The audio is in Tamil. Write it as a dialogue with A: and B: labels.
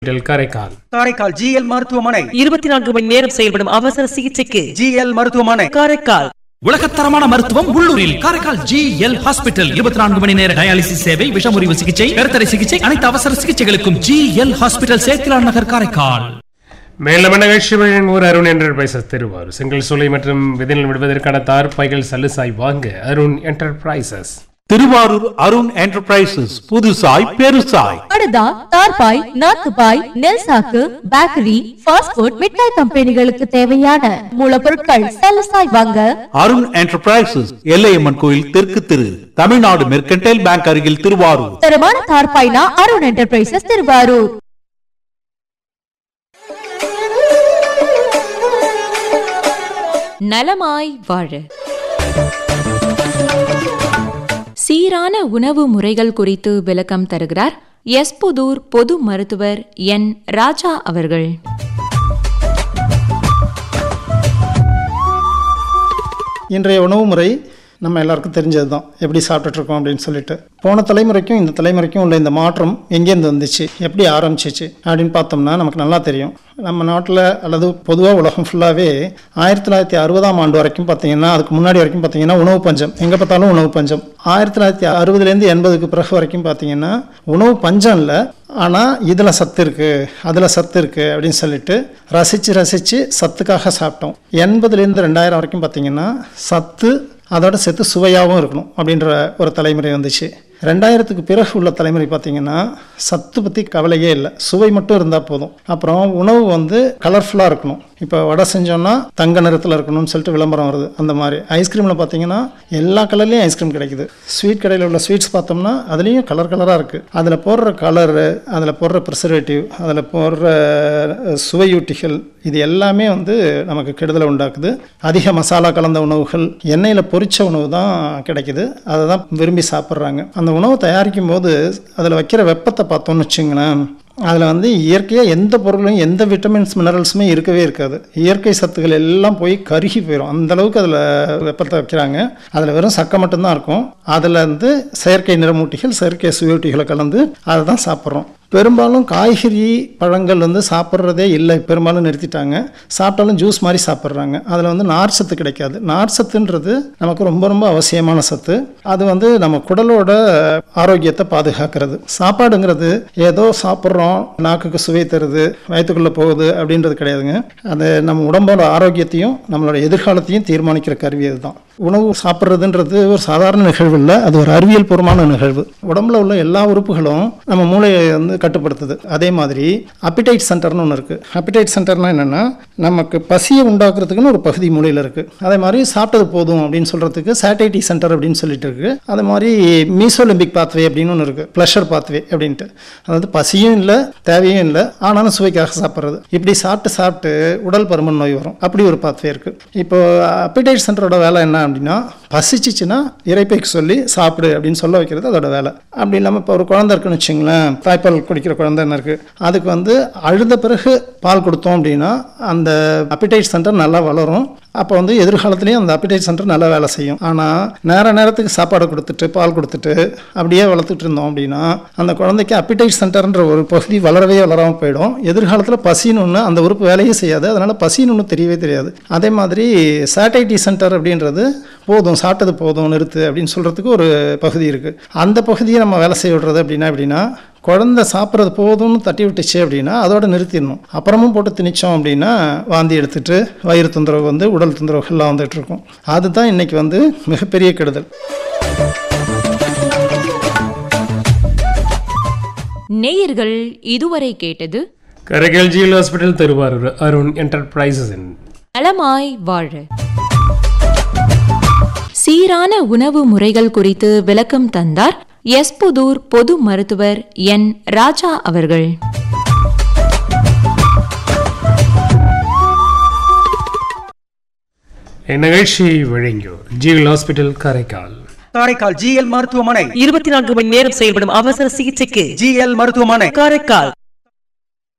A: ஹாஸ்பிட்டல் காரைக்கால்
B: காரைக்கால் ஜிஎல் மருத்துவமனை
C: இருபத்தி நான்கு மணி நேரம் செயல்படும் அவசர சிகிச்சைக்கு
B: ஜிஎல் மருத்துவமனை
C: காரைக்கால்
D: உலகத்தரமான மருத்துவம் உள்ளூரில் காரைக்கால் ஜி எல் ஹாஸ்பிட்டல் இருபத்தி நான்கு மணி நேர டயாலிசிஸ் சேவை விஷமுறிவு சிகிச்சை கருத்தடை சிகிச்சை அனைத்து அவசர சிகிச்சைகளுக்கும் ஜி எல் ஹாஸ்பிட்டல் சேத்திலான் நகர் காரைக்கால்
A: மேலும் நிகழ்ச்சிகளின் ஊர் அருண் என்டர்பிரைசஸ் திருவாரூர் செங்கல் சூளை மற்றும் விதினில் விடுவதற்கான தார்பாய்கள் சல்லுசாய் வாங்க அருண் என்டர்பிரைசஸ்
E: திருவாரூர் அருண் என்டர்பிரைசஸ் புதுசாய் பெருசாய்
F: படுதா தார்பாய் நாத்துபாய் நெல் சாக்கு பேக்கரி ஃபாஸ்ட் ஃபுட் மிட்டாய் கம்பெனிகளுக்கு தேவையான மூலப்பொருட்கள் சலசாய் வாங்க
E: அருண் என்டர்பிரைசஸ் எல்லையம்மன் கோயில் தெற்கு திரு தமிழ்நாடு மெர்கன்டைல் பேங்க் அருகில் திருவாரூர்
F: தரமான தார்பாய்னா அருண் என்டர்பிரைசஸ் திருவாரூர்
G: நலமாய் வாழ சீரான உணவு முறைகள் குறித்து விளக்கம் தருகிறார் எஸ்புதூர் பொது மருத்துவர் என் ராஜா அவர்கள்
H: இன்றைய உணவு முறை நம்ம எல்லாருக்கும் தெரிஞ்சது தான் எப்படி சாப்பிட்டுட்ருக்கோம் அப்படின்னு சொல்லிட்டு போன தலைமுறைக்கும் இந்த தலைமுறைக்கும் உள்ள இந்த மாற்றம் எங்கேருந்து வந்துச்சு எப்படி ஆரம்பிச்சிச்சு அப்படின்னு பார்த்தோம்னா நமக்கு நல்லா தெரியும் நம்ம நாட்டில் அல்லது பொதுவாக உலகம் ஃபுல்லாகவே ஆயிரத்தி தொள்ளாயிரத்தி அறுபதாம் ஆண்டு வரைக்கும் பார்த்தீங்கன்னா அதுக்கு முன்னாடி வரைக்கும் பார்த்தீங்கன்னா உணவு பஞ்சம் எங்கே பார்த்தாலும் உணவு பஞ்சம் ஆயிரத்தி தொள்ளாயிரத்தி அறுபதுலேருந்து எண்பதுக்கு பிறகு வரைக்கும் பார்த்தீங்கன்னா உணவு பஞ்சம் இல்லை ஆனால் இதில் சத்து இருக்குது அதில் சத்து இருக்குது அப்படின்னு சொல்லிட்டு ரசித்து ரசித்து சத்துக்காக சாப்பிட்டோம் எண்பதுலேருந்து ரெண்டாயிரம் வரைக்கும் பார்த்தீங்கன்னா சத்து அதோட சேர்த்து சுவையாகவும் இருக்கணும் அப்படின்ற ஒரு தலைமுறை வந்துச்சு ரெண்டாயிரத்துக்கு பிறகு உள்ள தலைமுறை பார்த்தீங்கன்னா சத்து பற்றி கவலையே இல்லை சுவை மட்டும் இருந்தால் போதும் அப்புறம் உணவு வந்து கலர்ஃபுல்லாக இருக்கணும் இப்போ வடை செஞ்சோன்னா தங்க நிறத்தில் இருக்கணும்னு சொல்லிட்டு விளம்பரம் வருது அந்த மாதிரி ஐஸ்கிரீமில் பார்த்தீங்கன்னா எல்லா கலர்லேயும் ஐஸ்கிரீம் கிடைக்குது ஸ்வீட் கடையில் உள்ள ஸ்வீட்ஸ் பார்த்தோம்னா அதுலேயும் கலர் கலராக இருக்குது அதில் போடுற கலரு அதில் போடுற ப்ரிசர்வேட்டிவ் அதில் போடுற அஹ், சுவையூட்டிகள் இது எல்லாமே வந்து நமக்கு கெடுதலை உண்டாக்குது அதிக மசாலா கலந்த உணவுகள் எண்ணெயில் பொரிச்ச உணவு தான் கிடைக்குது அதை தான் விரும்பி சாப்பிட்றாங்க அந்த உணவு தயாரிக்கும் போது அதில் வைக்கிற வெப்பத்தை பார்த்தோம்னு வச்சுங்களேன் அதில் வந்து இயற்கையாக எந்த பொருளும் எந்த விட்டமின்ஸ் மினரல்ஸுமே இருக்கவே இருக்காது இயற்கை சத்துக்கள் எல்லாம் போய் கருகி போயிடும் அந்த அளவுக்கு அதில் வெப்பத்தை வைக்கிறாங்க அதில் வெறும் சக்கை மட்டும்தான் இருக்கும் அதில் வந்து செயற்கை நிறமூட்டிகள் செயற்கை சுவையூட்டிகளை கலந்து அதை தான் சாப்பிட்றோம் பெரும்பாலும் காய்கறி பழங்கள் வந்து சாப்பிட்றதே இல்லை பெரும்பாலும் நிறுத்திட்டாங்க சாப்பிட்டாலும் ஜூஸ் மாதிரி சாப்பிட்றாங்க அதில் வந்து நார் சத்து கிடைக்காது நார் சத்துன்றது நமக்கு ரொம்ப ரொம்ப அவசியமான சத்து அது வந்து நம்ம குடலோட ஆரோக்கியத்தை பாதுகாக்கிறது சாப்பாடுங்கிறது ஏதோ சாப்பிட்றோம் நாக்குக்கு சுவை தருது வயிற்றுக்குள்ளே போகுது அப்படின்றது கிடையாதுங்க அது நம்ம உடம்போட ஆரோக்கியத்தையும் நம்மளோட எதிர்காலத்தையும் தீர்மானிக்கிற கருவி அதுதான் உணவு சாப்பிட்றதுன்றது ஒரு சாதாரண நிகழ்வு இல்லை அது ஒரு அறிவியல் பூர்வமான நிகழ்வு உடம்புல உள்ள எல்லா உறுப்புகளும் நம்ம மூளையை வந்து கட்டுப்படுத்துது அதே மாதிரி அப்பிடைட் சென்டர்னு ஒன்று இருக்குது அப்பிடைட் சென்டர்னா என்னென்னா நமக்கு பசியை உண்டாக்குறதுக்குன்னு ஒரு பகுதி மூளையில் இருக்குது அதே மாதிரி சாப்பிட்டது போதும் அப்படின்னு சொல்கிறதுக்கு சேட்டைட்டி சென்டர் அப்படின்னு சொல்லிட்டு இருக்கு அதே மாதிரி மீசோலிம்பிக் பாத்வே அப்படின்னு ஒன்று இருக்குது ப்ளஷர் பாத்வே அப்படின்ட்டு அதாவது பசியும் இல்லை தேவையும் இல்லை ஆனாலும் சுவைக்காக சாப்பிட்றது இப்படி சாப்பிட்டு சாப்பிட்டு உடல் பருமன் நோய் வரும் அப்படி ஒரு பாத்வே இருக்குது இப்போ அப்பிடைட் சென்டரோட வேலை என்ன அப்படின்னா பசிச்சிச்சுன்னா இறைப்பைக்கு சொல்லி சாப்பிடு அப்படின்னு சொல்ல வைக்கிறது அதோட வேலை அப்படி இல்லாமல் இப்போ ஒரு குழந்தை இருக்குன்னு வச்சுங்களேன் தாய்ப்பால் குடிக்கிற குழந்தைன்னு இருக்குது அதுக்கு வந்து அழுத பிறகு பால் கொடுத்தோம் அப்படின்னா அந்த அப்பிடைட் சென்டர் நல்லா வளரும் அப்போ வந்து எதிர்காலத்துலேயும் அந்த அப்பிடைட் சென்டர் நல்லா வேலை செய்யும் ஆனால் நேர நேரத்துக்கு சாப்பாடு கொடுத்துட்டு பால் கொடுத்துட்டு அப்படியே வளர்த்துட்டு இருந்தோம் அப்படின்னா அந்த குழந்தைக்கு அப்பிடைட் சென்டர்ன்ற ஒரு பகுதி வளரவே வளராமல் போயிடும் எதிர்காலத்தில் பசின்னு ஒன்று அந்த உறுப்பு வேலையே செய்யாது அதனால் பசின்னு ஒன்று தெரியவே தெரியாது அதே மாதிரி சேட்டைட்டி சென்டர் அப்படின்றது போதும் சாப்பிட்டது போதும் நிறுத்து அப்படின்னு சொல்கிறதுக்கு ஒரு பகுதி இருக்குது அந்த பகுதியை நம்ம வேலை செய்ய விடுறது அப்படின்னா எப்படின்னா குழந்தை சாப்பிட்றது போதும்னு தட்டி விட்டுச்சு அப்படின்னா அதோட நிறுத்திடணும் அப்புறமும் போட்டு திணிச்சோம் அப்படின்னா வாந்தி எடுத்துட்டு வயிறு தொந்தரவு வந்து உடல் தொந்தரவுகள்லாம் வந்துட்டு இருக்கும் அதுதான் இன்னைக்கு வந்து மிகப்பெரிய கெடுதல்
G: நேயர்கள் இதுவரை கேட்டது
A: Karaikal GL hospital Thiruvarur Arun enterprises
G: நலமாய் வாழ சீரான உணவு முறைகள் குறித்து விளக்கம் தந்தார் எஸ்புதூர் பொது மருத்துவர் என் ராஜா அவர்கள்
A: இந்நிகழ்ச்சியை வழங்கியோர் GL hospital Karaikal
B: Karaikal GL மருத்துவமனை
C: இருபத்தி நான்கு மணி நேரம் செயல்படும் அவசர சிகிச்சைக்கு
B: ஜிஎல் மருத்துவமனை
C: காரைக்கால்